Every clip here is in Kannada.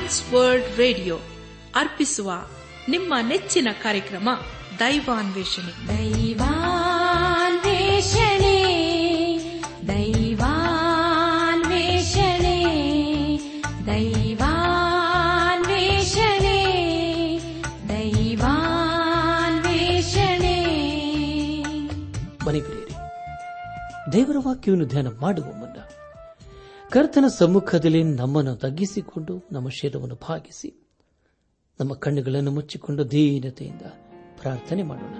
ಟ್ರಾನ್ಸ್ ವರ್ಲ್ಡ್ ರೇಡಿಯೋ ಅರ್ಪಿಸುವ ನಿಮ್ಮ ನೆಚ್ಚಿನ ಕಾರ್ಯಕ್ರಮ ದೈವಾನ್ವೇಷಣೆ ದೈವಾನ್ವೇಷಣೆ ದೈವಾನ್ವೇಷಣೆ ದೈವಾನ್ವೇಷಣೆ ದೈವಾನ್ವೇಷಣೆ ಮನೆಗಳಿರಿ ದೇವರ ವಾಕ್ಯವನ್ನು ಧ್ಯಾನ ಮಾಡುವ ಮುನ್ನ ಕರ್ತನ ಸಮ್ಮುಖದಲ್ಲಿ ನಮ್ಮನ್ನು ತಗ್ಗಿಸಿಕೊಂಡು ನಮ್ಮ ಶರೀರವನ್ನು ಭಾಗಿಸಿ ನಮ್ಮ ಕಣ್ಣುಗಳನ್ನು ಮುಚ್ಚಿಕೊಂಡು ದೀನತೆಯಿಂದ ಪ್ರಾರ್ಥನೆ ಮಾಡೋಣ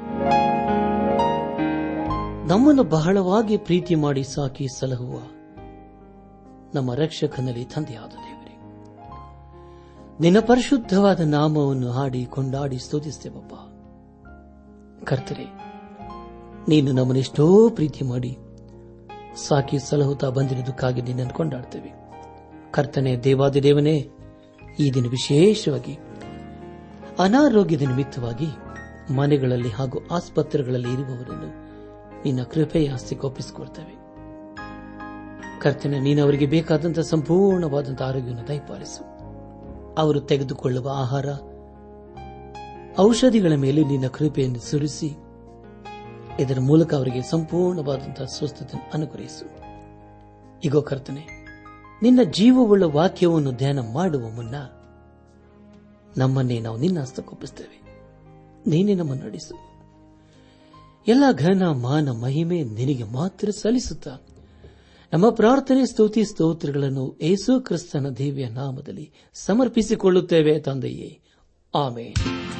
ನಮ್ಮನ್ನು ಬಹಳವಾಗಿ ಪ್ರೀತಿ ಮಾಡಿ ಸಾಕಿ ಸಲಹುವ ನಮ್ಮ ರಕ್ಷಕನಲ್ಲಿ ತಂದೆಯಾದ ದೇವರೇ ನಿನ್ನ ಪರಿಶುದ್ಧವಾದ ನಾಮವನ್ನು ಹಾಡಿ ಕೊಂಡಾಡಿ ಸ್ತುತಿಸ್ತೇವಪ್ಪ ಕರ್ತರೆ ನೀನು ನಮ್ಮನ್ನೆಷ್ಟೋ ಪ್ರೀತಿ ಮಾಡಿ ಸಾಕಿ ಸಲಹುತ್ತಾ ಬಂದಿರುವುದಕ್ಕಾಗಿ ನಿನ್ನನ್ನು ಕೊಂಡಾಡ್ತೇವೆ ಕರ್ತನೆ ದೇವಾದಿದೇವನೇ ಈ ದಿನ ವಿಶೇಷವಾಗಿ ಅನಾರೋಗ್ಯದ ನಿಮಿತ್ತವಾಗಿ ಮನೆಗಳಲ್ಲಿ ಹಾಗೂ ಆಸ್ಪತ್ರೆಗಳಲ್ಲಿ ಇರುವವರನ್ನು ನಿನ್ನ ಕೃಪೆಯ ಆಸ್ತಿಗೆ ಒಪ್ಪಿಸಿಕೊಳ್ತೇವೆ ಕರ್ತನೆ ನೀನು ಅವರಿಗೆ ಬೇಕಾದಂತಹ ಸಂಪೂರ್ಣವಾದಂತಹ ಆರೋಗ್ಯವನ್ನು ದಯಪಾಲಿಸು ಅವರು ತೆಗೆದುಕೊಳ್ಳುವ ಆಹಾರ ಔಷಧಿಗಳ ಮೇಲೆ ನಿನ್ನ ಕೃಪೆಯನ್ನು ಸುರಿಸಿ ಇದರ ಮೂಲಕ ಅವರಿಗೆ ಸಂಪೂರ್ಣವಾದಂತಹ ಸ್ವಸ್ಥತೆ ಅನುಗ್ರಹಿಸು ಇಗೋ ಕರ್ತನೆ ನಿನ್ನ ಜೀವವುಳ್ಳ ವಾಕ್ಯವನ್ನು ಧ್ಯಾನ ಮಾಡುವ ಮುನ್ನ ನಮ್ಮನ್ನೇ ನಾವು ನಿನ್ನ ಹಸ್ತಕ್ಕೊಪ್ಪಿಸ್ತೇವೆ ನೀನೇ ನಮ್ಮನ್ನು ನಡೆಸು ಎಲ್ಲ ಘನ ಮಾನ ಮಹಿಮೆ ನಿನಗೆ ಮಾತ್ರ ಸಲ್ಲಿಸುತ್ತಾ ನಮ್ಮ ಪ್ರಾರ್ಥನೆ ಸ್ತುತಿ ಸ್ತೋತ್ರಗಳನ್ನು ಏಸು ಕ್ರಿಸ್ತನ ದೇವಿಯ ನಾಮದಲ್ಲಿ ಸಮರ್ಪಿಸಿಕೊಳ್ಳುತ್ತೇವೆ ತಂದೆಯೇ ಆಮೇಲೆ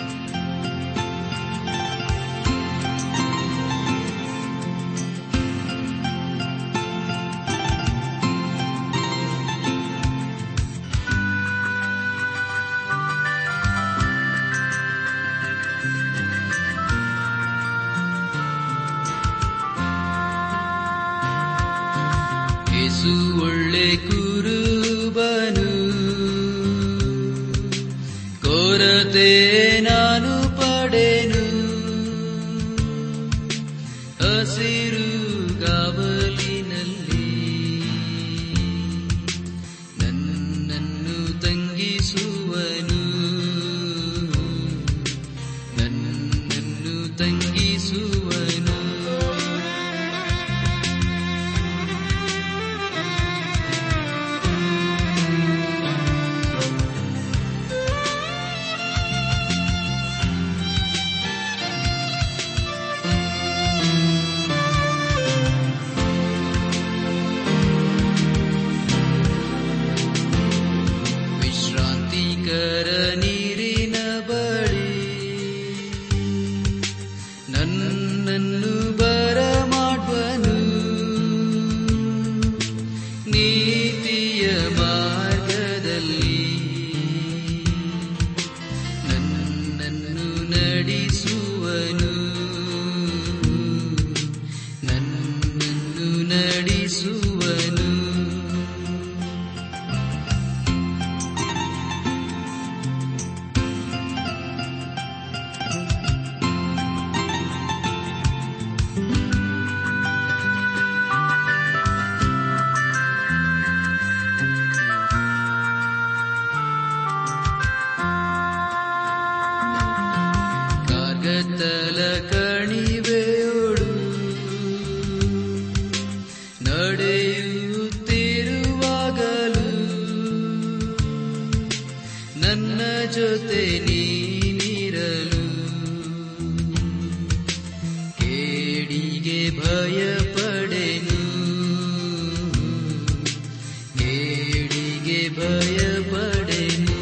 ಯೇಸು ಒಳ್ಳೆ ಕುರುಬನು ಕೊರತೆ ನಾನು ಪಡೆನು ಹಸಿರು ಗಾವಲಿನಲ್ಲಿ ನನ್ನನ್ನು ತಂಗಿಸುವನು ನನ್ನನ್ನು ತಂಗಿಸುವನು ವಿಶ್ರಾಂತಿಕರ ನೀರಿನ ಬಳಿ ನನ್ನನ್ನು ಬರಮಾಡುವನು ನೀತಿಯ ಮಾರ್ಗದಲ್ಲಿ ನನ್ನನ್ನು ನಡೆಸುವನು ನನ್ನನ್ನು ನಡೆಸುವನು ಕಾರ್ಗತ್ತಲ ಕಣಿವೆಯೋಡು ನಡೆಯುತ್ತಿರುವಾಗಲೂ ನನ್ನ ಜೊತೆ ನೀನಿರಲು ಕೇಡಿಗೆ ಭಯಪಡೆನು ಕೇಡಿಗೆ ಭಯಪಡೆನು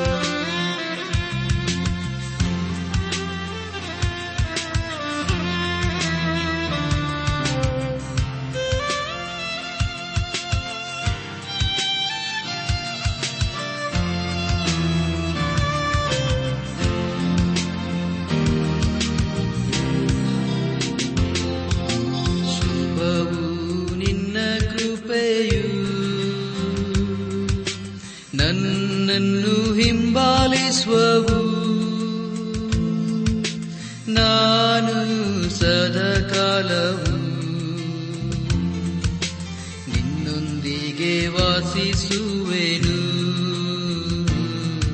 ಶುಭವು ನಿನ್ನ ಕೃಪೆಯು ನನ್ನನ್ನು ಹಿಂಬಾಲಿಸುವವು ನಾನು ಸದಾಕಾಲವು ನಿನ್ನೊಂದಿಗೆ ವಾಸಿಸುವೆನು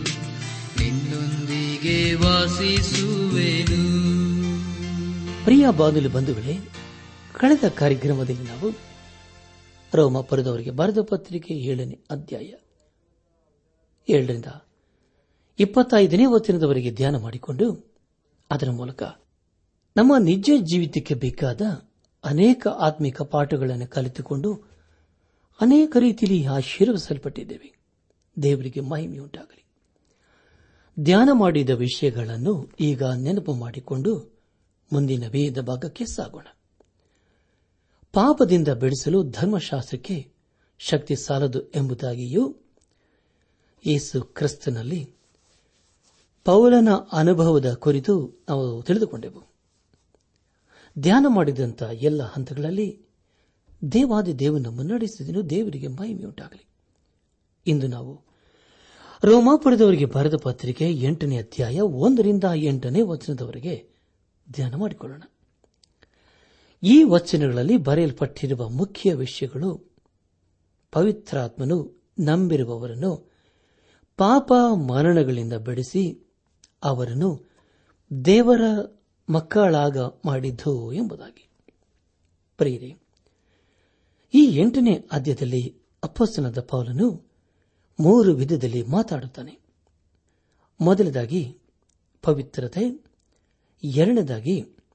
ಬಾನುಲಿ ಬಂಧುಗಳೇ ಕಳೆದ ಕಾರ್ಯಕ್ರಮದಲ್ಲಿ ನಾವು ರೋಮಾಪುರದವರಿಗೆ ಬರೆದ ಪತ್ರಿಕೆ ಏಳನೇ ಅಧ್ಯಾಯ ಏಳರಿಂದ ಇಪ್ಪತ್ತೈದನೇ ವಚನದವರೆಗೆ ಧ್ಯಾನ ಮಾಡಿಕೊಂಡು ಅದರ ಮೂಲಕ ನಮ್ಮ ನಿಜ ಜೀವಿತಕ್ಕೆ ಬೇಕಾದ ಅನೇಕ ಆತ್ಮಿಕ ಪಾಠಗಳನ್ನು ಕಲಿತುಕೊಂಡು ಅನೇಕ ರೀತಿಯಲ್ಲಿ ಆಶೀರ್ವಸಲ್ಪಟ್ಟಿದ್ದೇವೆ ದೇವರಿಗೆ ಮಹಿಮೆಯುಂಟಾಗಲಿ ಧ್ಯಾನ ಮಾಡಿದ ವಿಷಯಗಳನ್ನು ಈಗ ನೆನಪು ಮಾಡಿಕೊಂಡು ಮುಂದಿನ ವೇದ ಭಾಗಕ್ಕೆ ಸಾಗೋಣ ಪಾಪದಿಂದ ಬೆಳೆಸಲು ಧರ್ಮಶಾಸ್ತ್ರಕ್ಕೆ ಶಕ್ತಿ ಸಾಲದು ಎಂಬುದಾಗಿಯೂ ಯೇಸು ಕ್ರಿಸ್ತನಲ್ಲಿ ಪೌಲನ ಅನುಭವದ ಕುರಿತು ನಾವು ತಿಳಿದುಕೊಂಡೆವು ಧ್ಯಾನ ಮಾಡಿದಂಥ ಎಲ್ಲ ಹಂತಗಳಲ್ಲಿ ದೇವಾದಿ ದೇವನ ಮುನ್ನಡೆಸಿದನು ದೇವರಿಗೆ ಮಹಿಮೆಯುಂಟಾಗಲಿ ಇಂದು ನಾವು ರೋಮಾಪುರದವರಿಗೆ ಬರೆದ ಪತ್ರಿಕೆ ಎಂಟನೇ ಅಧ್ಯಾಯ ಒಂದರಿಂದ ಎಂಟನೇ ವಚನದವರೆಗೆ ಧ್ಯಾನ ಮಾಡಿಕೊಳ್ಳೋಣ ಈ ವಚನಗಳಲ್ಲಿ ಬರೆಯಲ್ಪಟ್ಟಿರುವ ಮುಖ್ಯ ವಿಷಯಗಳು ಪವಿತ್ರಾತ್ಮನು ನಂಬಿರುವವರನ್ನು ಪಾಪ ಮರಣಗಳಿಂದ ಬೆಳೆಸಿ ಅವರನ್ನು ದೇವರ ಮಕ್ಕಳಾಗ ಮಾಡಿದ್ದು ಎಂಬುದಾಗಿ ಪ್ರಿಯರೇ ಈ ಎಂಟನೇ ಅಧ್ಯಾಯದಲ್ಲಿ ಅಪ್ಪಸ್ತನದ ಪೌಲನು ಮೂರು ವಿಧದಲ್ಲಿ ಮಾತಾಡುತ್ತಾನೆ ಮೊದಲದಾಗಿ ಪವಿತ್ರತೆ ಎರಡನೇದಾಗಿ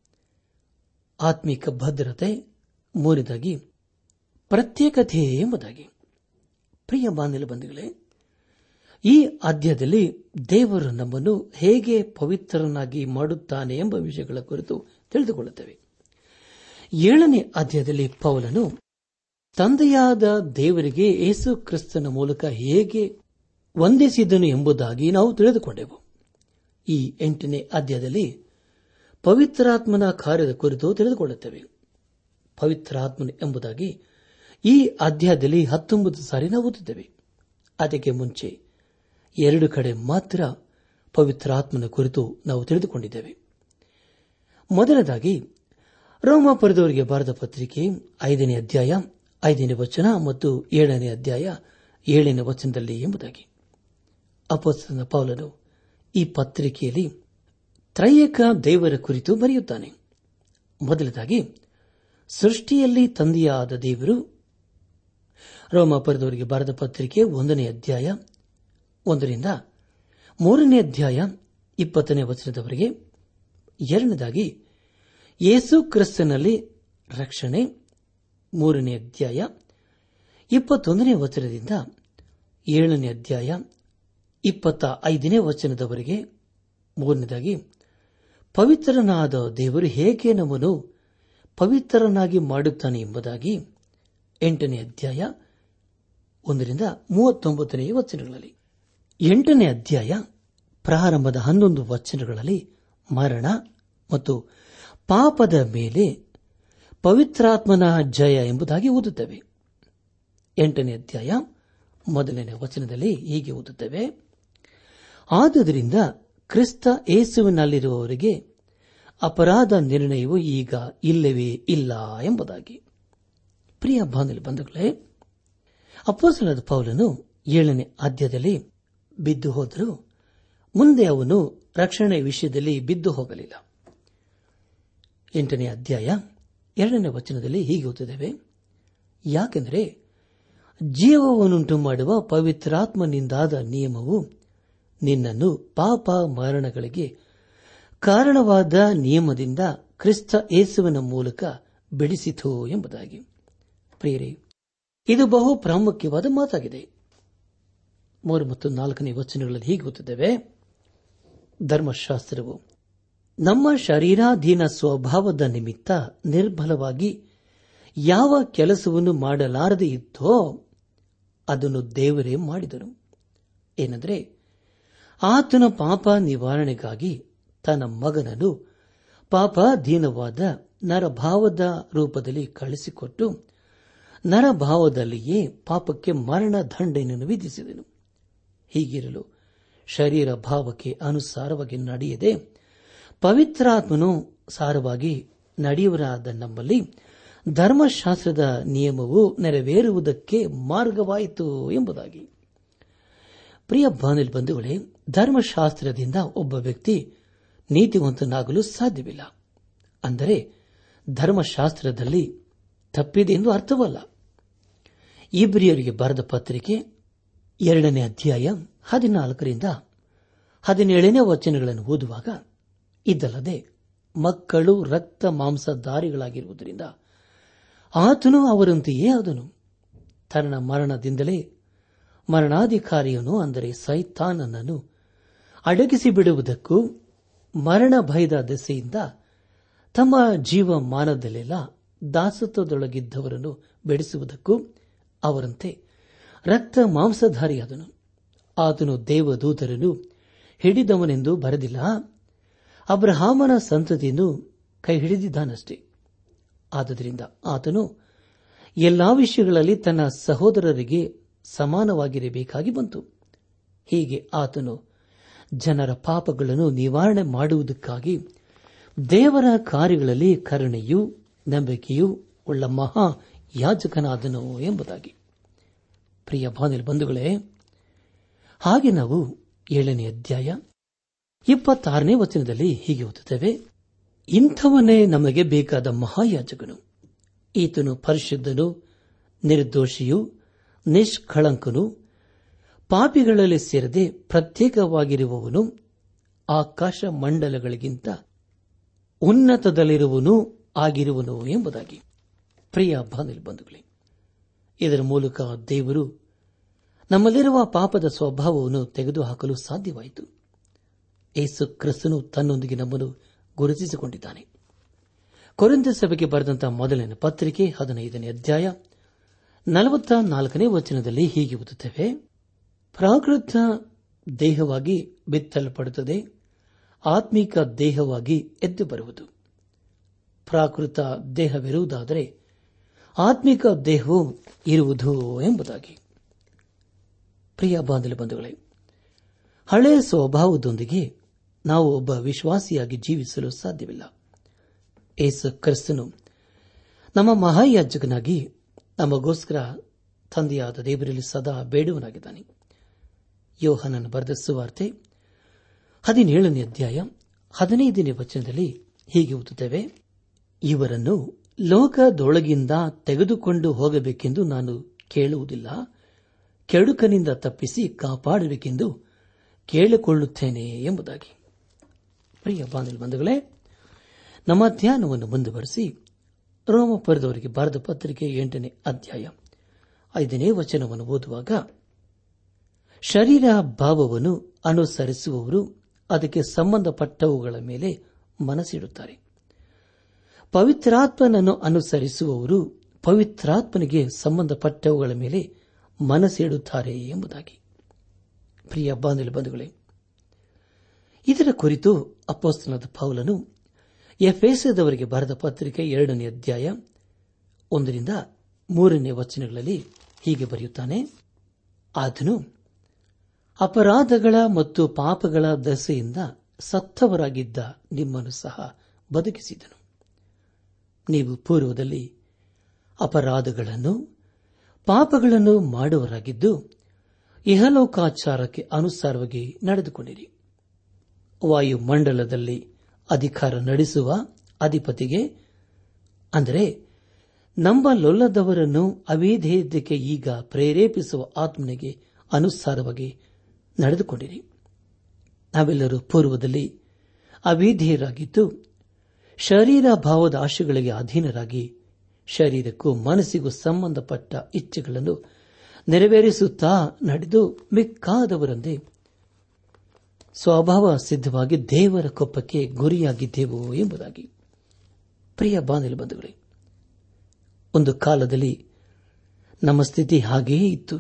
ಆತ್ಮಿಕ ಭದ್ರತೆ ಮೂರನೇದಾಗಿ ಪ್ರತ್ಯೇಕತೆ ಎಂಬುದಾಗಿ ಪ್ರಿಯ ಬಾಂಧವ ಬಂಧುಗಳೇ ಈ ಅಧ್ಯಾಯದಲ್ಲಿ ದೇವರು ನಮ್ಮನ್ನು ಹೇಗೆ ಪವಿತ್ರನಾಗಿ ಮಾಡುತ್ತಾನೆ ಎಂಬ ವಿಷಯಗಳ ಕುರಿತು ತಿಳಿದುಕೊಳ್ಳುತ್ತೇವೆ ಏಳನೇ ಅಧ್ಯಾಯದಲ್ಲಿ ಪೌಲನು ತಂದೆಯಾದ ದೇವರಿಗೆ ಯೇಸು ಕ್ರಿಸ್ತನ ಮೂಲಕ ಹೇಗೆ ವಂದಿಸಿದನು ಎಂಬುದಾಗಿ ನಾವು ತಿಳಿದುಕೊಂಡೆವು ಈ ಎಂಟನೇ ಅಧ್ಯಾಯದಲ್ಲಿ ಪವಿತ್ರಾತ್ಮನ ಕಾರ್ಯದ ಕುರಿತು ತಿಳಿದುಕೊಳ್ಳುತ್ತೇವೆ ಪವಿತ್ರಾತ್ಮನ ಎಂಬುದಾಗಿ ಈ ಅಧ್ಯಾಯದಲ್ಲಿ ಹತ್ತೊಂಬತ್ತು ಸಾರಿ ನಾವು ಓದುತ್ತೇವೆ ಅದಕ್ಕೆ ಮುಂಚೆ ಎರಡು ಕಡೆ ಮಾತ್ರ ಪವಿತ್ರಾತ್ಮನ ಕುರಿತು ನಾವು ತಿಳಿದುಕೊಂಡಿದ್ದೇವೆ ಮೊದಲದಾಗಿ ರೋಮಾಪುರದವರಿಗೆ ಬರೆದ ಪತ್ರಿಕೆ ಐದನೇ ಅಧ್ಯಾಯ ಐದನೇ ವಚನ ಮತ್ತು ಏಳನೇ ಅಧ್ಯಾಯ ಏಳನೇ ವಚನದಲ್ಲಿ ಎಂಬುದಾಗಿ ಅಪೋಸ್ತನ ಪೌಲನು ಈ ಪತ್ರಿಕೆಯಲ್ಲಿ ತ್ರೈಯಕ ದೇವರ ಕುರಿತು ಬರೆಯುತ್ತಾನೆ ಮೊದಲದಾಗಿ ಸೃಷ್ಟಿಯಲ್ಲಿ ತಂದೆಯಾದ ದೇವರು ರೋಮಾಪುರದವರಿಗೆ ಬರೆದ ಪತ್ರಿಕೆ ಒಂದನೇ ಅಧ್ಯಾಯ ಒಂದರಿಂದ ಮೂರನೇ ಅಧ್ಯಾಯ ಇಪ್ಪತ್ತನೇ ವಚನದವರೆಗೆ ಎರಡನೇದಾಗಿ ಯೇಸು ಕ್ರಿಸ್ತನಲ್ಲಿ ರಕ್ಷಣೆ ಮೂರನೇ ಅಧ್ಯಾಯ ಇಪ್ಪತ್ತೊಂದನೇ ವಚನದಿಂದ ಏಳನೇ ಅಧ್ಯಾಯ ಇಪ್ಪತ್ತ ಐದನೇ ವಚನದವರೆಗೆ ಮೂರನೇದಾಗಿ ಪವಿತ್ರನಾದ ದೇವರು ಹೇಗೆ ನಮ್ಮನ್ನು ಪವಿತ್ರನಾಗಿ ಮಾಡುತ್ತಾನೆ ಎಂಬುದಾಗಿ ಎಂಟನೇ ಅಧ್ಯಾಯ ಒಂದರಿಂದ ಮೂವತ್ತೊಂಬತ್ತನೇ ವಚನಗಳಲ್ಲಿ ಎಂಟನೇ ಅಧ್ಯಾಯ ಪ್ರಾರಂಭದ ಹನ್ನೊಂದು ವಚನಗಳಲ್ಲಿ ಮರಣ ಮತ್ತು ಪಾಪದ ಮೇಲೆ ಪವಿತ್ರಾತ್ಮನ ಜಯ ಎಂಬುದಾಗಿ ಓದುತ್ತವೆ ಎಂಟನೇ ಅಧ್ಯಾಯ ಮೊದಲನೇ ವಚನದಲ್ಲಿ ಹೀಗೆ ಓದುತ್ತವೆ ಆದುದರಿಂದ ಕ್ರಿಸ್ತ ಏಸುವಿನಲ್ಲಿರುವವರಿಗೆ ಅಪರಾಧ ನಿರ್ಣಯವು ಈಗ ಇಲ್ಲವೇ ಇಲ್ಲ ಎಂಬುದಾಗಿ ಪ್ರಿಯ ಬಾಂಧವ್ಯ ಬಂಧುಗಳೇ ಅಪ್ಪಸಲದ ಪೌಲನು ಏಳನೇ ಅಧ್ಯಾಯದಲ್ಲಿ ಬಿದ್ದು ಹೋದರೂ ಮುಂದೆ ಅವನು ರಕ್ಷಣೆ ವಿಷಯದಲ್ಲಿ ಬಿದ್ದು ಹೋಗಲಿಲ್ಲ ಎಂಟನೇ ಅಧ್ಯಾಯ ಎರಡನೇ ವಚನದಲ್ಲಿ ಹೀಗೆ ಓದಿದ್ದೇವೆ ಯಾಕೆಂದರೆ ಜೀವವನ್ನುಂಟು ಮಾಡುವ ಪವಿತ್ರಾತ್ಮನಿಂದಾದ ನಿಯಮವು ನಿನ್ನನ್ನು ಪಾಪ ಮರಣಗಳಿಗೆ ಕಾರಣವಾದ ನಿಯಮದಿಂದ ಕ್ರಿಸ್ತ ಯೇಸುವಿನ ಮೂಲಕ ಬೆಳೆಸಿತು ಎಂಬುದಾಗಿ ಪ್ರಿಯರೇ ಇದು ಬಹು ಪ್ರಾಮುಖ್ಯವಾದ ಮಾತಾಗಿದೆ ಮೂರು ಮತ್ತು ನಾಲ್ಕನೇ ವಚನಗಳಲ್ಲಿ ಹೀಗೆ ಗೊತ್ತಿದ್ದೇವೆ ಧರ್ಮಶಾಸ್ತ್ರವು ನಮ್ಮ ಶರೀರಾಧೀನ ಸ್ವಭಾವದ ನಿಮಿತ್ತ ನಿರ್ಬಲವಾಗಿ ಯಾವ ಕೆಲಸವನ್ನು ಮಾಡಲಾರದೆ ಇತ್ತೋ ಅದನ್ನು ದೇವರೇ ಮಾಡಿದನು ಏನೆಂದರೆ ಆತನ ಪಾಪ ನಿವಾರಣೆಗಾಗಿ ತನ್ನ ಮಗನನ್ನು ಪಾಪಾಧೀನವಾದ ನರಭಾವದ ರೂಪದಲ್ಲಿ ಕಳಿಸಿಕೊಟ್ಟು ನರಭಾವದಲ್ಲಿಯೇ ಪಾಪಕ್ಕೆ ಮರಣ ದಂಡನೆಯನ್ನು ವಿಧಿಸಿದನು ಹೀಗಿರಲು ಶರೀರ ಭಾವಕ್ಕೆ ಅನುಸಾರವಾಗಿ ನಡೆಯದೆ ಪವಿತ್ರಾತ್ಮನು ಸಾರವಾಗಿ ನಡೆಯುವರಾದ ನಮ್ಮಲ್ಲಿ ಧರ್ಮಶಾಸ್ತ್ರದ ನಿಯಮವು ನೆರವೇರುವುದಕ್ಕೆ ಮಾರ್ಗವಾಯಿತು ಎಂಬುದಾಗಿ ಪ್ರಿಯ ಬಾನಿಲ್ ಬಂಧುಗಳೇ ಧರ್ಮಶಾಸ್ತ್ರದಿಂದ ಒಬ್ಬ ವ್ಯಕ್ತಿ ನೀತಿವಂತನಾಗಲು ಸಾಧ್ಯವಿಲ್ಲ ಅಂದರೆ ಧರ್ಮಶಾಸ್ತ್ರದಲ್ಲಿ ತಪ್ಪಿದೆ ಎಂದು ಅರ್ಥವಲ್ಲ ಇಬ್ರಿಯರಿಗೆ ಬರೆದ ಪತ್ರಿಕೆ ಎರಡನೇ ಅಧ್ಯಾಯ ಹದಿನಾಲ್ಕರಿಂದ ಹದಿನೇಳನೇ ವಚನಗಳನ್ನು ಓದುವಾಗ ಇದಲ್ಲದೆ ಮಕ್ಕಳು ರಕ್ತ ಮಾಂಸಧಾರಿಗಳಾಗಿರುವುದರಿಂದ ಆತನು ಅವರಂತೆಯೇ ಆದನು ತನ್ನ ಮರಣದಿಂದಲೇ ಮರಣಾಧಿಕಾರಿಯನು ಅಂದರೆ ಸೈತಾನನನ್ನು ಅಡಗಿಸಿ ಬಿಡುವುದಕ್ಕೂ ಮರಣ ಭಯದ ದೆಸೆಯಿಂದ ತಮ್ಮ ಜೀವಮಾನದಲ್ಲೆಲ್ಲ ದಾಸತ್ವದೊಳಗಿದ್ದವರನ್ನು ಬೆಳೆಸುವುದಕ್ಕೂ ಅವರಂತೆ ರಕ್ತ ಮಾಂಸಧಾರಿಯಾದನು ಆತನು ದೇವದೂತರನ್ನು ಹಿಡಿದವನೆಂದು ಬರೆದಿಲ್ಲ ಅಬ್ರಹಾಮನ ಸಂತತಿಯನ್ನು ಕೈ ಹಿಡಿದಿದ್ದಾನಷ್ಟೇ ಆದ್ದರಿಂದ ಆತನು ಎಲ್ಲಾ ವಿಷಯಗಳಲ್ಲಿ ತನ್ನ ಸಹೋದರರಿಗೆ ಸಮಾನವಾಗಿರಬೇಕಾಗಿ ಬಂತು ಹೀಗೆ ಆತನು ಜನರ ಪಾಪಗಳನ್ನು ನಿವಾರಣೆ ಮಾಡುವುದಕ್ಕಾಗಿ ದೇವರ ಕಾರ್ಯಗಳಲ್ಲಿ ಕರುಣೆಯೂ ನಂಬಿಕೆಯೂ ಉಳ್ಳ ಮಹಾ ಯಾಜಕನಾದನು ಎಂಬುದಾಗಿ ಪ್ರಿಯ ಬಾನಿಲ್ ಬಂಧುಗಳೇ ಹಾಗೆ ನಾವು ಏಳನೇ ಅಧ್ಯಾಯ ಇಪ್ಪತ್ತಾರನೇ ವಚನದಲ್ಲಿ ಹೀಗೆ ಓದುತ್ತೇವೆ ಇಂಥವನ್ನೇ ನಮಗೆ ಬೇಕಾದ ಮಹಾಯಾಜಕನು ಈತನು ಪರಿಶುದ್ಧನು ನಿರ್ದೋಷಿಯು ನಿಷ್ಕಳಂಕನು ಪಾಪಿಗಳಲ್ಲಿ ಸೇರದೆ ಪ್ರತ್ಯೇಕವಾಗಿರುವವನು ಆಕಾಶ ಮಂಡಲಗಳಿಗಿಂತ ಉನ್ನತದಲ್ಲಿರುವನು ಆಗಿರುವನು ಎಂಬುದಾಗಿ ಪ್ರಿಯ ಬಾನಿಲ್ ಬಂಧುಗಳೇ ಇದರ ಮೂಲಕ ದೇವರು ನಮ್ಮಲ್ಲಿರುವ ಪಾಪದ ಸ್ವಭಾವವನ್ನು ತೆಗೆದುಹಾಕಲು ಸಾಧ್ಯವಾಯಿತು ಏಸು ಕ್ರಿಸ್ತನು ತನ್ನೊಂದಿಗೆ ನಮ್ಮನ್ನು ಗುರುತಿಸಿಕೊಂಡಿದ್ದಾನೆ ಕೊರಂತ ಸಭೆಗೆ ಬರೆದಂತಹ ಮೊದಲನೇ ಪತ್ರಿಕೆ ಹದಿನೈದನೇ ಅಧ್ಯಾಯ ನಲವತ್ತ ನಾಲ್ಕನೇ ವಚನದಲ್ಲಿ ಹೀಗೆ ಓದುತ್ತೇವೆ ಪ್ರಾಕೃತ ದೇಹವಾಗಿ ಬಿತ್ತಲ್ಪಡುತ್ತದೆ ಆತ್ಮಿಕ ದೇಹವಾಗಿ ಎದ್ದು ಬರುವುದು ಪ್ರಾಕೃತ ದೇಹವಿರುವುದಾದರೆ ಆತ್ಮಿಕ ದೇಹವು ಇರುವುದು ಎಂಬುದಾಗಿ ಪ್ರಿಯ ಬಾಂಧವ ಬಂಧುಗಳೇ ಹಳೆಯ ಸ್ವಭಾವದೊಂದಿಗೆ ನಾವು ಒಬ್ಬ ವಿಶ್ವಾಸಿಯಾಗಿ ಜೀವಿಸಲು ಸಾಧ್ಯವಿಲ್ಲ ಏಸು ಕ್ರಿಸ್ತನು ನಮ್ಮ ಮಹಾಯಾಜಕನಾಗಿ ನಮಗೋಸ್ಕರ ತಂದೆಯಾದ ದೇವರಲ್ಲಿ ಸದಾ ಬೇಡುವನಾಗಿದ್ದಾನೆ ಯೋಹನನ್ನು ಬರೆದ ಸುವಾರ್ತೆ ಹದಿನೇಳನೇ ಅಧ್ಯಾಯ ಹದಿನೈದನೇ ವಚನದಲ್ಲಿ ಹೀಗೆ ಓದುತ್ತೇವೆ ಇವರನ್ನು ಲೋಕದೊಳಗಿಂದ ತೆಗೆದುಕೊಂಡು ಹೋಗಬೇಕೆಂದು ನಾನು ಕೇಳುವುದಿಲ್ಲ ಕೆಡುಕನಿಂದ ತಪ್ಪಿಸಿ ಕಾಪಾಡಬೇಕೆಂದು ಕೇಳಿಕೊಳ್ಳುತ್ತೇನೆ ಎಂಬುದಾಗಿ ಪ್ರಿಯ ಬಾಂಧವ ಬಂಧುಗಳೇ ನಮ್ಮ ಧ್ಯಾನವನ್ನು ಮುಂದುವರೆಸಿ ರೋಮಪುರದವರಿಗೆ ಬರೆದ ಪತ್ರಿಕೆ ಎಂಟನೇ ಅಧ್ಯಾಯ ಐದನೇ ವಚನವನ್ನು ಓದುವಾಗ ಶರೀರ ಭಾವವನ್ನು ಅನುಸರಿಸುವವರು ಅದಕ್ಕೆ ಸಂಬಂಧಪಟ್ಟವುಗಳ ಮೇಲೆ ಮನಸ್ಸಿಡುತ್ತಾರೆ ಪವಿತ್ರಾತ್ಮನನ್ನು ಅನುಸರಿಸುವವರು ಪವಿತ್ರಾತ್ಮನಿಗೆ ಸಂಬಂಧಪಟ್ಟವುಗಳ ಮೇಲೆ ಮನಸ್ಸಿಡುತ್ತಾರೆ ಎಂಬುದಾಗಿ ಪ್ರಿಯ ಬಾಂಧವ ಬಂಧುಗಳೇ ಇದರ ಕುರಿತು ಅಪ್ಪಸ್ತನದ ಪೌಲನು ಎಫ್ಎಸದವರಿಗೆ ಬರೆದ ಪತ್ರಿಕೆ ಎರಡನೇ ಅಧ್ಯಾಯ ಒಂದರಿಂದ ಮೂರನೇ ವಚನಗಳಲ್ಲಿ ಹೀಗೆ ಬರೆಯುತ್ತಾನೆ ಆತನು ಅಪರಾಧಗಳ ಮತ್ತು ಪಾಪಗಳ ದಸೆಯಿಂದ ಸತ್ತವರಾಗಿದ್ದ ನಿಮ್ಮನ್ನು ಸಹ ಬದುಕಿಸಿದನು ನೀವು ಪೂರ್ವದಲ್ಲಿ ಅಪರಾಧಗಳನ್ನು ಪಾಪಗಳನ್ನು ಮಾಡುವರಾಗಿದ್ದು ಇಹಲೋಕಾಚಾರಕ್ಕೆ ಅನುಸಾರವಾಗಿ ನಡೆದುಕೊಂಡಿರಿ ವಾಯುಮಂಡಲದಲ್ಲಿ ಅಧಿಕಾರ ನಡೆಸುವ ಅಧಿಪತಿಗೆ ಅಂದರೆ ನಂಬಲೊಲ್ಲದವರನ್ನು ಅವಿಧೇಯತೆಗೆ ಈಗ ಪ್ರೇರೇಪಿಸುವ ಆತ್ಮನಿಗೆ ಅನುಸಾರವಾಗಿ ನಡೆದುಕೊಂಡಿರಿ ನಾವೆಲ್ಲರೂ ಪೂರ್ವದಲ್ಲಿ ಅವಿಧೇಯರಾಗಿದ್ದು ಶರೀರ ಭಾವದ ಆಶೆಗಳಿಗೆ ಅಧೀನರಾಗಿ ಶರೀರಕ್ಕೂ ಮನಸ್ಸಿಗೂ ಸಂಬಂಧಪಟ್ಟ ಇಚ್ಛೆಗಳನ್ನು ನೆರವೇರಿಸುತ್ತಾ ನಡೆದು ಮಿಕ್ಕಾದವರಂದೇ ಸ್ವಭಾವ ಸಿದ್ಧವಾಗಿ ದೇವರ ಕೊಪ್ಪಕ್ಕೆ ಗುರಿಯಾಗಿದ್ದೆವು ಎಂಬುದಾಗಿ ಪ್ರಿಯ ಬಾನಿಲು ಬಂಧುಗಳೇ ಒಂದು ಕಾಲದಲ್ಲಿ ನಮ್ಮ ಸ್ಥಿತಿ ಹಾಗೆಯೇ ಇತ್ತು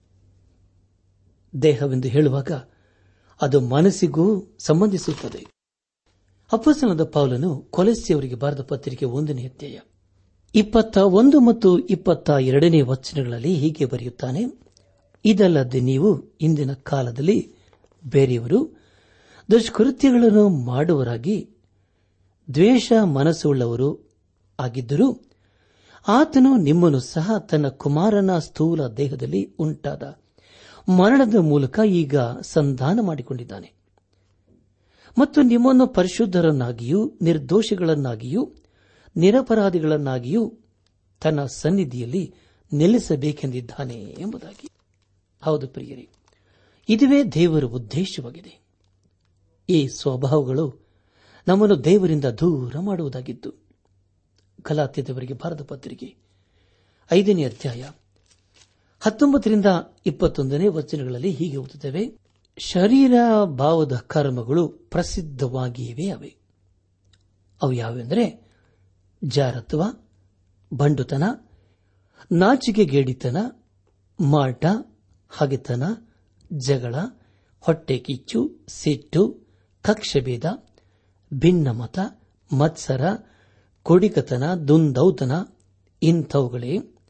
ದೇಹವೆಂದು ಹೇಳುವಾಗ ಅದು ಮನಸ್ಸಿಗೂ ಸಂಬಂಧಿಸುತ್ತದೆ ಅಪ್ಪಸನದ ಪೌಲನು ಕೊಲೆಸಿಯವರಿಗೆ ಬರೆದ ಪತ್ರಿಕೆ ಒಂದನೇ ಅಧ್ಯಾಯ ಇಪ್ಪತ್ತ ಒಂದು ಮತ್ತು ಇಪ್ಪತ್ತ ಎರಡನೇ ವಚನಗಳಲ್ಲಿ ಹೀಗೆ ಬರೆಯುತ್ತಾನೆ ಇದಲ್ಲದೆ ನೀವು ಇಂದಿನ ಕಾಲದಲ್ಲಿ ಬೇರೆಯವರು ದುಷ್ಕೃತ್ಯಗಳನ್ನು ಮಾಡುವರಾಗಿ ದ್ವೇಷ ಮನಸ್ಸುಳ್ಳವರು ಆಗಿದ್ದರೂ ಆತನು ನಿಮ್ಮನ್ನು ಸಹ ತನ್ನ ಕುಮಾರನ ಸ್ಥೂಲ ದೇಹದಲ್ಲಿ ಉಂಟಾದ ಮರಣದ ಮೂಲಕ ಈಗ ಸಂಧಾನ ಮಾಡಿಕೊಂಡಿದ್ದಾನೆ ಮತ್ತು ನಿಮ್ಮನ್ನು ಪರಿಶುದ್ಧರನ್ನಾಗಿಯೂ ನಿರ್ದೋಷಿಗಳನ್ನಾಗಿಯೂ ನಿರಪರಾಧಿಗಳನ್ನಾಗಿಯೂ ತನ್ನ ಸನ್ನಿಧಿಯಲ್ಲಿ ನೆಲೆಸಬೇಕೆಂದಿದ್ದಾನೆ ಎಂಬುದಾಗಿ ಹೌದು ಪ್ರಿಯರೇ ಇದುವೇ ದೇವರ ಉದ್ದೇಶವಾಗಿದೆ ಈ ಸ್ವಭಾವಗಳು ನಮ್ಮನ್ನು ದೇವರಿಂದ ದೂರ ಮಾಡುವುದಾಗಿದ್ದು ಕಲಾತ್ಯದವರಿಗೆ ಭಾರತ ಪತ್ರಿಕೆ ಐದನೇ ಅಧ್ಯಾಯ ಹತ್ತೊಂಬತ್ತರಿಂದ ಇಪ್ಪತ್ತೊಂದನೇ ವಚನಗಳಲ್ಲಿ ಹೀಗೆ ಓದುತ್ತವೆ ಶರೀರ ಭಾವದ ಕರ್ಮಗಳು ಪ್ರಸಿದ್ಧವಾಗಿವೆ ಅವೆ ಅವು ಯಾವೆಂದರೆ ಜಾರತ್ವ ಬಂಡುತನ ನಾಚಿಕೆಗೇಡಿತನ ಮಾಟ ಹಗೆತನ ಜಗಳ ಹೊಟ್ಟೆ ಕಿಚ್ಚು ಸಿಟ್ಟು ಕಕ್ಷಭೇದ ಭಿನ್ನಮತ ಮತ್ಸರ ಕೊಡಿಕತನ ದುಂದೌತನ ಇಂಥವುಗಳೇ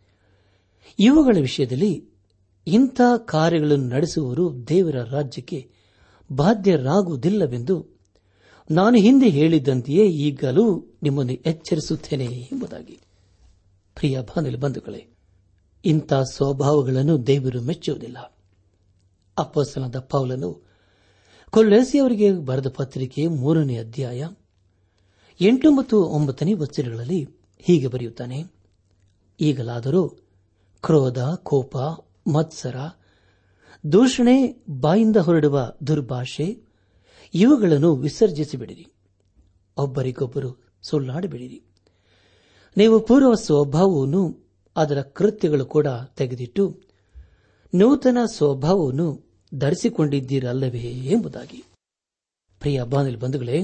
ಇವುಗಳ ವಿಷಯದಲ್ಲಿ ಇಂಥ ಕಾರ್ಯಗಳನ್ನು ನಡೆಸುವವರು ದೇವರ ರಾಜ್ಯಕ್ಕೆ ಬಾಧ್ಯರಾಗುವುದಿಲ್ಲವೆಂದು ನಾನು ಹಿಂದೆ ಹೇಳಿದ್ದಂತೆಯೇ ಈಗಲೂ ನಿಮ್ಮನ್ನು ಎಚ್ಚರಿಸುತ್ತೇನೆ ಎಂಬುದಾಗಿ ಪ್ರಿಯ ಬಾನಲಿ ಬಂಧುಗಳೇ ಇಂಥ ಸ್ವಭಾವಗಳನ್ನು ದೇವರು ಮೆಚ್ಚುವುದಿಲ್ಲ ಅಪ್ಪಸನದ ಪೌಲನು ಕೊಲ್ಲೆಸಿಯವರಿಗೆ ಬರೆದ ಪತ್ರಿಕೆ ಮೂರನೇ ಅಧ್ಯಾಯ ಎಂಟು ಮತ್ತು ಒಂಬತ್ತನೇ ವಚನಗಳಲ್ಲಿ ಹೀಗೆ ಬರೆಯುತ್ತಾನೆ ಈಗಲಾದರೂ ಕ್ರೋಧ ಕೋಪ ಮತ್ಸರ ದೂಷಣೆ ಬಾಯಿಂದ ಹೊರಡುವ ದುರ್ಭಾಷೆ ಇವುಗಳನ್ನು ವಿಸರ್ಜಿಸಿಬಿಡಿರಿ ಒಬ್ಬರಿಗೊಬ್ಬರು ಸುಳ್ಳಾಡಬೇಡಿರಿ ನೀವು ಪೂರ್ವ ಸ್ವಭಾವವನ್ನು ಅದರ ಕೃತ್ಯಗಳು ಕೂಡ ತೆಗೆದಿಟ್ಟು ನೂತನ ಸ್ವಭಾವವನ್ನು ಧರಿಸಿಕೊಂಡಿದ್ದೀರಲ್ಲವೇ ಎಂಬುದಾಗಿ ಪ್ರಿಯ ಬಾನಿಲ್ ಬಂಧುಗಳೇ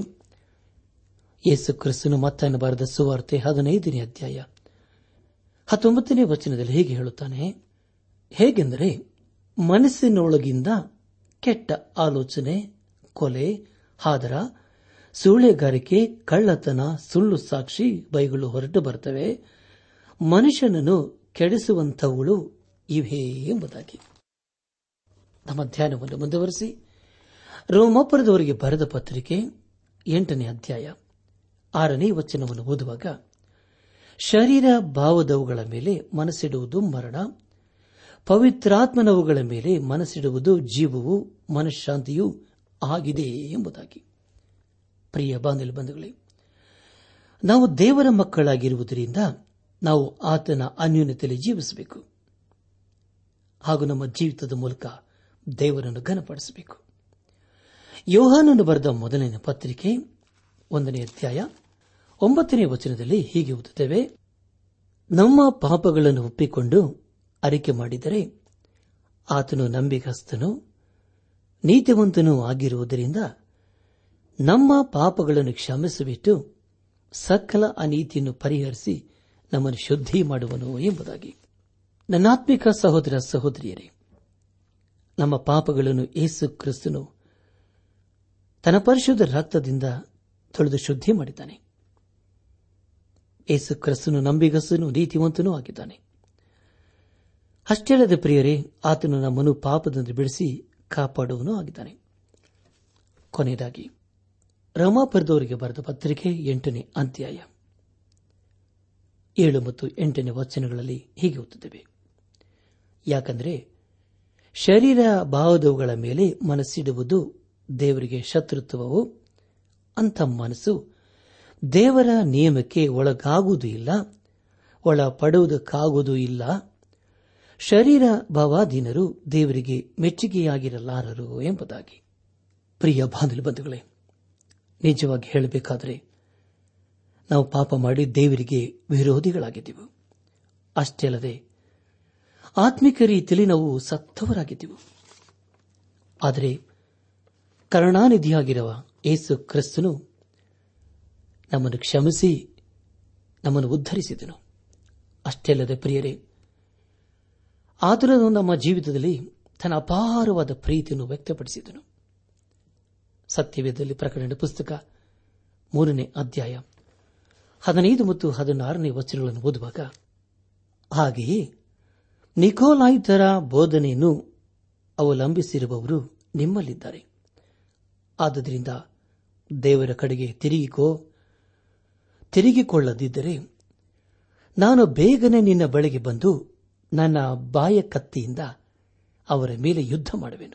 ಯೇಸು ಕ್ರಿಸ್ತನು ಮತ್ತನ್ನು ಬರೆದ ಸುವಾರ್ತೆ ಹದಿನೈದನೇ ಅಧ್ಯಾಯ ಹತ್ತೊಂಬತ್ತನೇ ವಚನದಲ್ಲಿ ಹೇಗೆ ಹೇಳುತ್ತಾನೆ ಹೇಗೆಂದರೆ ಮನಸ್ಸಿನೊಳಗಿಂದ ಕೆಟ್ಟ ಆಲೋಚನೆ ಕೊಲೆ ಹಾದರ ಸೂಳೆಗಾರಿಕೆ ಕಳ್ಳತನ ಸುಳ್ಳು ಸಾಕ್ಷಿ ಬೈಗಳು ಹೊರಟು ಬರುತ್ತವೆ ಮನುಷ್ಯನನ್ನು ಕೆಡಿಸುವಂತವುಗಳು ಇವೆ ಎಂಬುದಾಗಿ ನಮ್ಮ ಧ್ಯಾನವನ್ನು ಮುಂದುವರೆಸಿ ರೋಮಾಪುರದವರಿಗೆ ಬರೆದ ಪತ್ರಿಕೆ ಎಂಟನೇ ಅಧ್ಯಾಯ ಆರನೇ ವಚನವನ್ನು ಓದುವಾಗ ಶರೀರ ಭಾವದವುಗಳ ಮೇಲೆ ಮನಸ್ಸಿಡುವುದು ಮರಣ ಪವಿತ್ರಾತ್ಮನವುಗಳ ಮೇಲೆ ಮನಸ್ಸಿಡುವುದು ಜೀವವು ಮನಃಶಾಂತಿಯೂ ಆಗಿದೆ ಎಂಬುದಾಗಿ ಪ್ರಿಯ ಬಾಂಧವ್ಯ ಬಂಧುಗಳೇ ನಾವು ದೇವರ ಮಕ್ಕಳಾಗಿರುವುದರಿಂದ ನಾವು ಆತನ ಅನ್ಯೂನ್ಯತೆಯಲ್ಲಿ ಜೀವಿಸಬೇಕು ಹಾಗೂ ನಮ್ಮ ಜೀವಿತದ ಮೂಲಕ ದೇವರನ್ನು ಘನಪಡಿಸಬೇಕು ಯೋಹಾನನ್ನು ಬರೆದ ಮೊದಲನೇ ಪತ್ರಿಕೆ ಒಂದನೇ ಅಧ್ಯಾಯ ಒಂಬತ್ತನೇ ವಚನದಲ್ಲಿ ಹೀಗೆ ಓದುತ್ತೇವೆ ನಮ್ಮ ಪಾಪಗಳನ್ನು ಒಪ್ಪಿಕೊಂಡು ಅರಿಕೆ ಮಾಡಿದರೆ ಆತನು ನಂಬಿಗಸ್ತನು ನೀತಿವಂತನೂ ಆಗಿರುವುದರಿಂದ ನಮ್ಮ ಪಾಪಗಳನ್ನು ಕ್ಷಮಿಸಿಬಿಟ್ಟು ಸಕಲ ಅನೀತಿಯನ್ನು ಪರಿಹರಿಸಿ ನಮ್ಮನ್ನು ಶುದ್ಧಿ ಮಾಡುವನು ಎಂಬುದಾಗಿ ನನ್ನಾತ್ಮಿಕ ಸಹೋದರ ಸಹೋದರಿಯರೇ ನಮ್ಮ ಪಾಪಗಳನ್ನು ಏಸು ಕ್ರಿಸ್ತನು ತನ್ನ ಪರಿಶುದ್ಧ ರಕ್ತದಿಂದ ತೊಳೆದು ಶುದ್ಧಿ ಮಾಡಿದ್ದಾನೆ ಏಸು ಕ್ರಿಸ್ತನು ನಂಬಿಗಸನು ನೀತಿವಂತನೂ ಆಗಿದ್ದಾನೆ ಅಷ್ಟೇ ಅಲ್ಲದೆ ಪ್ರಿಯರೇ ಆತನು ನಮ್ಮನ್ನು ಪಾಪದಿಂದ ಬಿಡಿಸಿ ಕಾಪಾಡುವನೂ ಆಗಿದ್ದಾನೆ ಕೊನೆಯದಾಗಿ ರಮಾಪುರದವರಿಗೆ ಬರೆದ ಪತ್ರಿಕೆ ಎಂಟನೇ ಅಧ್ಯಾಯ ಏಳು ಮತ್ತು ಎಂಟನೇ ವಚನಗಳಲ್ಲಿ ಹೀಗೆ ಓದುತ್ತವೆ ಯಾಕಂದರೆ ಶರೀರ ಭಾವದವುಗಳ ಮೇಲೆ ಮನಸ್ಸಿಡುವುದು ದೇವರಿಗೆ ಶತ್ರುತ್ವವು ಅಂಥ ಮನಸ್ಸು ದೇವರ ನಿಯಮಕ್ಕೆ ಒಳಗಾಗುವುದೂ ಇಲ್ಲ ಒಳಪಡುವುದಕ್ಕಾಗುವುದೂ ಇಲ್ಲ ಶರೀರ ಭಾವಾಧೀನರು ದೇವರಿಗೆ ಮೆಚ್ಚುಗೆಯಾಗಿರಲಾರರು ಎಂಬುದಾಗಿ ಪ್ರಿಯ ಬಾಂಧವ ಬಂಧುಗಳೇ ನಿಜವಾಗಿ ಹೇಳಬೇಕಾದರೆ ನಾವು ಪಾಪ ಮಾಡಿ ದೇವರಿಗೆ ವಿರೋಧಿಗಳಾಗಿದ್ದೆವು ಅಷ್ಟೇ ಅಲ್ಲದೆ ಆತ್ಮಿಕ ರೀತಿಯಲ್ಲಿ ನಾವು ಸತ್ತವರಾಗಿದ್ದೆವು ಆದರೆ ಕರುಣಾನಿಧಿಯಾಗಿರುವ ಏಸು ಕ್ರಿಸ್ತನು ನಮ್ಮನ್ನು ಕ್ಷಮಿಸಿ ನಮ್ಮನ್ನು ಉದ್ಧರಿಸಿದನು ಅಷ್ಟೇ ಅಲ್ಲದೆ ಪ್ರಿಯರೇ ಆತನು ನಮ್ಮ ಜೀವಿತದಲ್ಲಿ ತನ್ನ ಅಪಾರವಾದ ಪ್ರೀತಿಯನ್ನು ವ್ಯಕ್ತಪಡಿಸಿದನು ಸತ್ಯವೇದದಲ್ಲಿ ಪ್ರಕಟಣೆ ಪುಸ್ತಕ ಮೂರನೇ ಅಧ್ಯಾಯ ಹದಿನೈದು ಮತ್ತು ಹದಿನಾರನೇ ವಚನಗಳನ್ನು ಓದುವಾಗ ಹಾಗೆಯೇ ನಿಕೋಲಾಯಿತರ ಬೋಧನೆಯನ್ನು ಅವಲಂಬಿಸಿರುವವರು ನಿಮ್ಮಲ್ಲಿದ್ದಾರೆ ಆದ್ದರಿಂದ ದೇವರ ಕಡೆಗೆ ತಿರುಗಿಕೋ ತಿರುಗಿಕೊಳ್ಳದಿದ್ದರೆ ನಾನು ಬೇಗನೆ ನಿನ್ನ ಬಳಿಗೆ ಬಂದು ನನ್ನ ಬಾಯ ಕತ್ತಿಯಿಂದ ಅವರ ಮೇಲೆ ಯುದ್ಧ ಮಾಡುವೆನು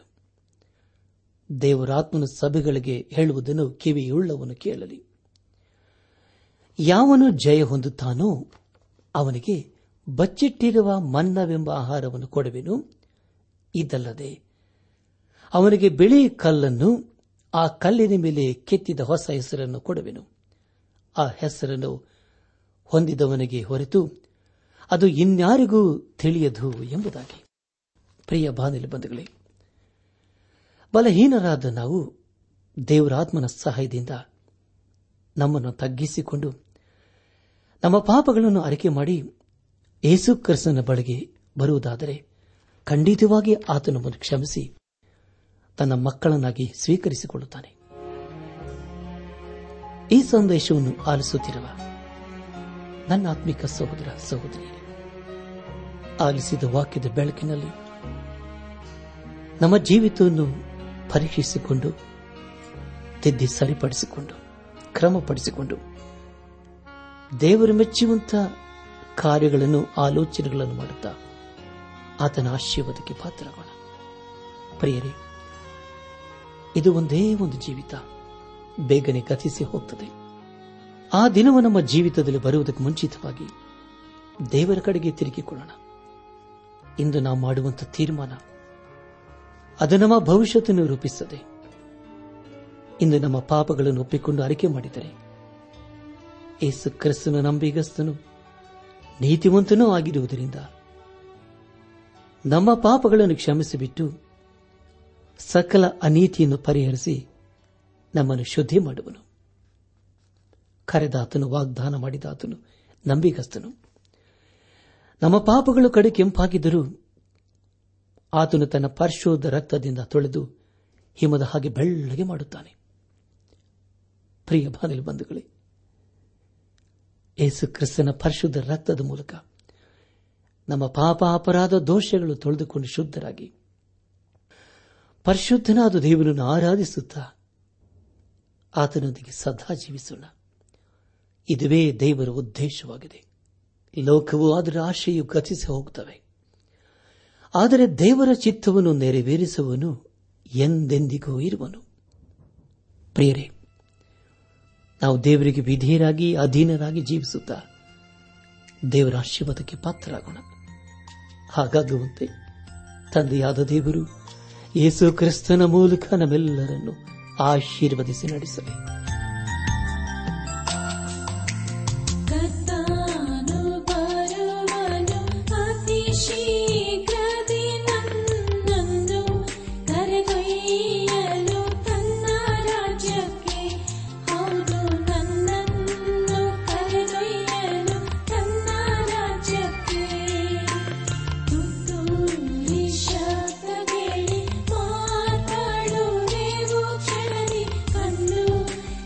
ದೇವರಾತ್ಮನ ಸಭೆಗಳಿಗೆ ಹೇಳುವುದನ್ನು ಕಿವಿಯುಳ್ಳವನು ಕೇಳಲಿ ಯಾವನು ಜಯ ಹೊಂದುತ್ತಾನೋ ಅವನಿಗೆ ಬಚ್ಚಿಟ್ಟಿರುವ ಮನ್ನವೆಂಬ ಆಹಾರವನ್ನು ಕೊಡುವೆನು ಇದಲ್ಲದೆ ಅವನಿಗೆ ಬಿಳಿ ಕಲ್ಲನ್ನು ಆ ಕಲ್ಲಿನ ಮೇಲೆ ಕೆತ್ತಿದ ಹೊಸ ಹೆಸರನ್ನು ಕೊಡುವೆನು ಆ ಹೆಸರನ್ನು ಹೊಂದಿದವನಿಗೆ ಹೊರತು ಅದು ಇನ್ಯಾರಿಗೂ ತಿಳಿಯದು ಎಂಬುದಾಗಿ ಪ್ರಿಯ ಬಾನಿಲು ಬಂಧುಗಳೇ ಬಲಹೀನರಾದ ನಾವು ದೇವರಾತ್ಮನ ಸಹಾಯದಿಂದ ನಮ್ಮನ್ನು ತಗ್ಗಿಸಿಕೊಂಡು ನಮ್ಮ ಪಾಪಗಳನ್ನು ಅರಿಕೆ ಮಾಡಿ ಯೇಸು ಕ್ರಿಸ್ತನ ಬಳಿಗೆ ಬರುವುದಾದರೆ ಖಂಡಿತವಾಗಿ ಆತ ನಮ್ಮನ್ನು ಕ್ಷಮಿಸಿ ತನ್ನ ಮಕ್ಕಳನ್ನಾಗಿ ಸ್ವೀಕರಿಸಿಕೊಳ್ಳುತ್ತಾನೆ ಈ ಸಂದೇಶವನ್ನು ಆಲಿಸುತ್ತಿರುವ ನನ್ನ ಆತ್ಮಿಕ ಸಹೋದರ ಸಹೋದರಿ ಆಲಿಸಿದ ವಾಕ್ಯದ ಬೆಳಕಿನಲ್ಲಿ ನಮ್ಮ ಜೀವಿತವನ್ನು ಪರೀಕ್ಷಿಸಿಕೊಂಡು ತಿದ್ದಿ ಸರಿಪಡಿಸಿಕೊಂಡು ಕ್ರಮಪಡಿಸಿಕೊಂಡು ದೇವರು ಮೆಚ್ಚುವಂತ ಕಾರ್ಯಗಳನ್ನು ಆಲೋಚನೆಗಳನ್ನು ಮಾಡುತ್ತಾ ಆತನ ಆಶೀರ್ವಾದಕ್ಕೆ ಪಾತ್ರರಾಗೋಣ ಪ್ರಿಯರೇ ಇದು ಒಂದೇ ಒಂದು ಜೀವಿತ ಬೇಗನೆ ಗತಿಸಿ ಹೋಗ್ತದೆ ಆ ದಿನವು ನಮ್ಮ ಜೀವಿತದಲ್ಲಿ ಬರುವುದಕ್ಕೆ ಮುಂಚಿತವಾಗಿ ದೇವರ ಕಡೆಗೆ ತಿರುಗಿಕೊಳ್ಳೋಣ ಇಂದು ನಾವು ಮಾಡುವಂತಹ ತೀರ್ಮಾನ ಅದು ನಮ್ಮ ಭವಿಷ್ಯತನ್ನು ರೂಪಿಸುತ್ತದೆ ಇಂದು ನಮ್ಮ ಪಾಪಗಳನ್ನು ಒಪ್ಪಿಕೊಂಡು ಅರಿಕೆ ಮಾಡಿದರೆ ಏಸು ಕ್ರಿಸ್ತನು ನಂಬಿಗಸ್ತನು ನೀತಿವಂತನೂ ಆಗಿರುವುದರಿಂದ ನಮ್ಮ ಪಾಪಗಳನ್ನು ಕ್ಷಮಿಸಿಬಿಟ್ಟು ಸಕಲ ಅನೀತಿಯನ್ನು ಪರಿಹರಿಸಿ ನಮ್ಮನ್ನು ಶುದ್ಧಿ ಮಾಡುವನು ಕರೆದಾತನು ವಾಗ್ದಾನ ಮಾಡಿದಾತನು ನಂಬಿಗಸ್ತನು ನಮ್ಮ ಪಾಪಗಳು ಕಡೆ ಕೆಂಪಾಗಿದ್ದರೂ ಆತನು ತನ್ನ ಪರಿಶೋಧ ರಕ್ತದಿಂದ ತೊಳೆದು ಹಿಮದ ಹಾಗೆ ಬೆಳ್ಳಗೆ ಮಾಡುತ್ತಾನೆ ಪ್ರಿಯ ಬಾಗಿಲು ಬಂಧುಗಳೇ ಯೇಸು ಕ್ರಿಸ್ತನ ಪರಿಶುದ್ಧ ರಕ್ತದ ಮೂಲಕ ನಮ್ಮ ಪಾಪ ಅಪರಾಧ ದೋಷಗಳು ತೊಳೆದುಕೊಂಡು ಶುದ್ಧರಾಗಿ ಪರಿಶುದ್ಧನಾದ ದೇವರನ್ನು ಆರಾಧಿಸುತ್ತಾ ಆತನೊಂದಿಗೆ ಸದಾ ಜೀವಿಸೋಣ ಇದುವೇ ದೇವರ ಉದ್ದೇಶವಾಗಿದೆ ಲೋಕವು ಅದರ ಆಶೆಯು ಗತಿಸಿ ಹೋಗುತ್ತವೆ ಆದರೆ ದೇವರ ಚಿತ್ತವನ್ನು ನೆರವೇರಿಸುವನು ಎಂದೆಂದಿಗೂ ಇರುವನು ಪ್ರಿಯರೇ ನಾವು ದೇವರಿಗೆ ವಿಧೇಯರಾಗಿ ಅಧೀನರಾಗಿ ಜೀವಿಸುತ್ತಾ ದೇವರ ಆಶೀರ್ವಾದಕ್ಕೆ ಪಾತ್ರರಾಗೋಣ ಹಾಗಾಗುವಂತೆ ತಂದೆಯಾದ ದೇವರು ಯೇಸು ಕ್ರಿಸ್ತನ ಮೂಲಕ ನಮ್ಮೆಲ್ಲರನ್ನು ಆಶೀರ್ವದಿಸಿ ನಡೆಸಲಿ ಕರ್ತಾನು ಬರುವನು ಅತಿ ಶೀಘ್ರದಿ ನನ್ನನ್ನು ಕರೆದೊಯ್ಯಲು ತನ್ನ ರಾಜ್ಯಕ್ಕೆ ಹೌದು ನನ್ನನ್ನು ಕರೆದೊಯ್ಯಲು ತನ್ನ ರಾಜ್ಯಕ್ಕೆ ತುತ್ತೂರಿ ಶಬ್ದ ಕೇಳಿ ಮಾತಾಡುವೆವು ಕ್ಷಣದಿ ಕಣ್ಣು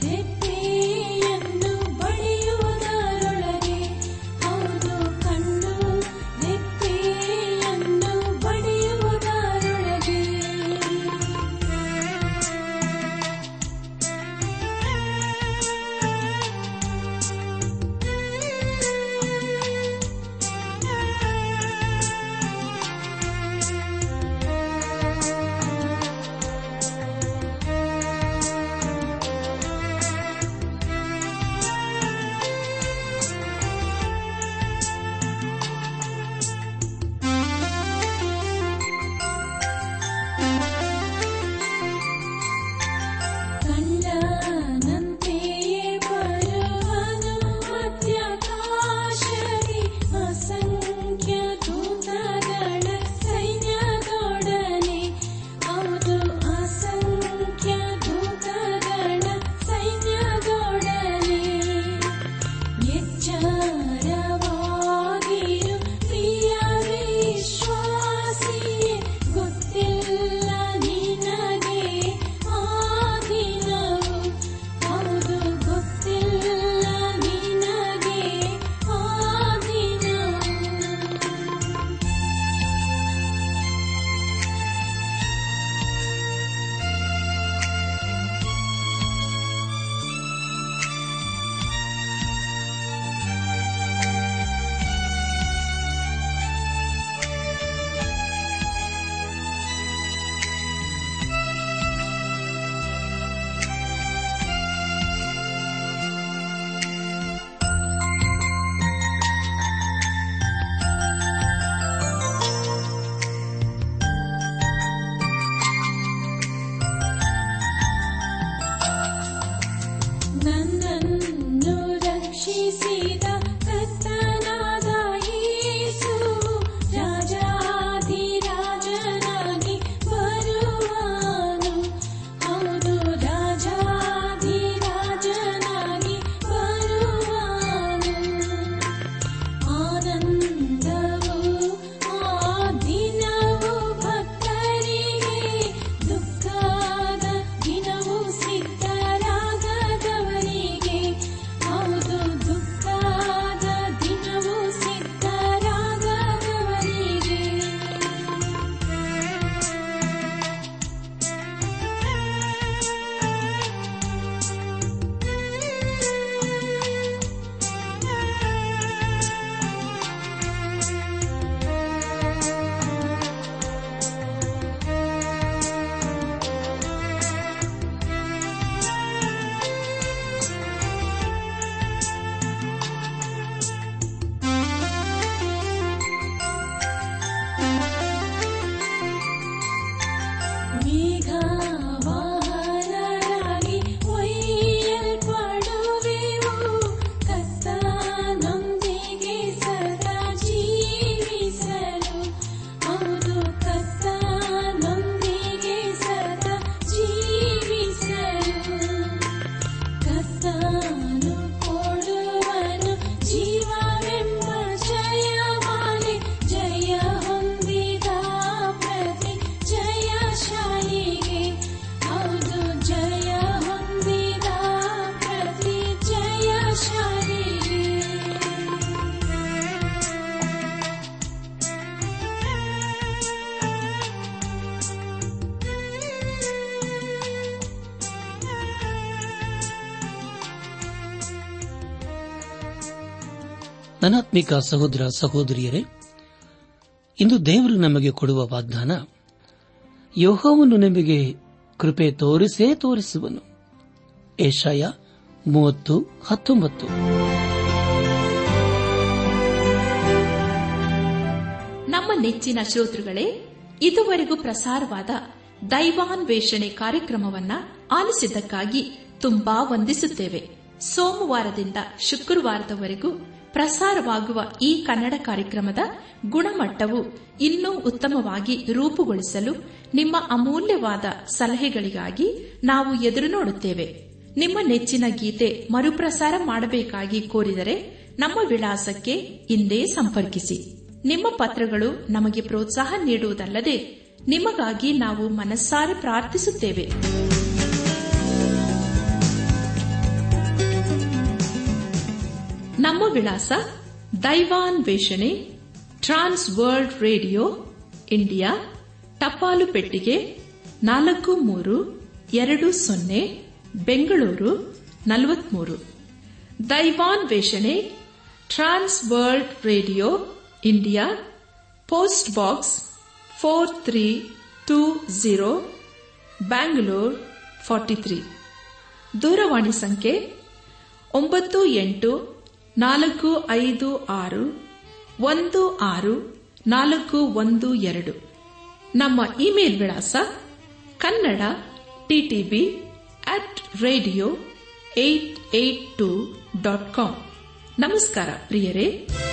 ನನಾತ್ಮಿಕ ಸಹೋದರ ಸಹೋದರಿಯರೇ ಇಂದು ದೇವರು ನಮಗೆ ಕೊಡುವ ವಾಗ್ದಾನ ಯೋಹವನ್ನು ನಮಗೆ ಕೃಪೆ ತೋರಿಸೇ ತೋರಿಸುವನು ಏಷಾಯ ಮೂವತ್ತು ಹತ್ತೊಂಬತ್ತು ನಮ್ಮ ನೆಚ್ಚಿನ ಶ್ರೋತೃಗಳೇ ಇದುವರೆಗೂ ಪ್ರಸಾರವಾದ ದೈವಾನ್ವೇಷಣೆ ಕಾರ್ಯಕ್ರಮವನ್ನ ಆಲಿಸಿದ್ದಕ್ಕಾಗಿ ತುಂಬಾ ವಂದಿಸುತ್ತೇವೆ ಸೋಮವಾರದಿಂದ ಶುಕ್ರವಾರದವರೆಗೂ ಪ್ರಸಾರವಾಗುವ ಈ ಕನ್ನಡ ಕಾರ್ಯಕ್ರಮದ ಗುಣಮಟ್ಟವು ಇನ್ನೂ ಉತ್ತಮವಾಗಿ ರೂಪುಗೊಳಿಸಲು ನಿಮ್ಮ ಅಮೂಲ್ಯವಾದ ಸಲಹೆಗಳಿಗಾಗಿ ನಾವು ಎದುರು ನೋಡುತ್ತೇವೆ ನಿಮ್ಮ ನೆಚ್ಚಿನ ಗೀತೆ ಮರುಪ್ರಸಾರ ಮಾಡಬೇಕಾಗಿ ಕೋರಿದರೆ ನಮ್ಮ ವಿಳಾಸಕ್ಕೆ ಇಂದೇ ಸಂಪರ್ಕಿಸಿ ನಿಮ್ಮ ಪತ್ರಗಳು ನಮಗೆ ಪ್ರೋತ್ಸಾಹ ನೀಡುವುದಲ್ಲದೆ ನಿಮಗಾಗಿ ನಾವು ಮನಸ್ಸಾರೆ ಪ್ರಾರ್ಥಿಸುತ್ತೇವೆ ನಮ್ಮ ವಿಳಾಸ ದೈವಾನ್ ವೇಷಣೆ ಟ್ರಾನ್ಸ್ ವರ್ಲ್ಡ್ ರೇಡಿಯೋ ಇಂಡಿಯಾ ಟಪಾಲು ಪೆಟ್ಟಿಗೆ ನಾಲ್ಕು ಮೂರು ಎರಡು ಸೊನ್ನೆ ಬೆಂಗಳೂರು ನಲವತ್ಮೂರು ದೈವಾನ್ ವೇಷಣೆ trans world radio India post box four three two zero Bangalore forty three ದೂರವಾಣಿ ಸಂಖ್ಯೆ ಒಂಬತ್ತು ಎಂಟು ನಾಲ್ಕು ಐದು ಆರು ಒಂದು ಆರು ನಾಲ್ಕು ಒಂದು ಎರಡು ನಮ್ಮ ಇಮೇಲ್ ವಿಳಾಸ Kannada TTB at radio eight eight two dot com ನಮಸ್ಕಾರ ಪ್ರಿಯರೇ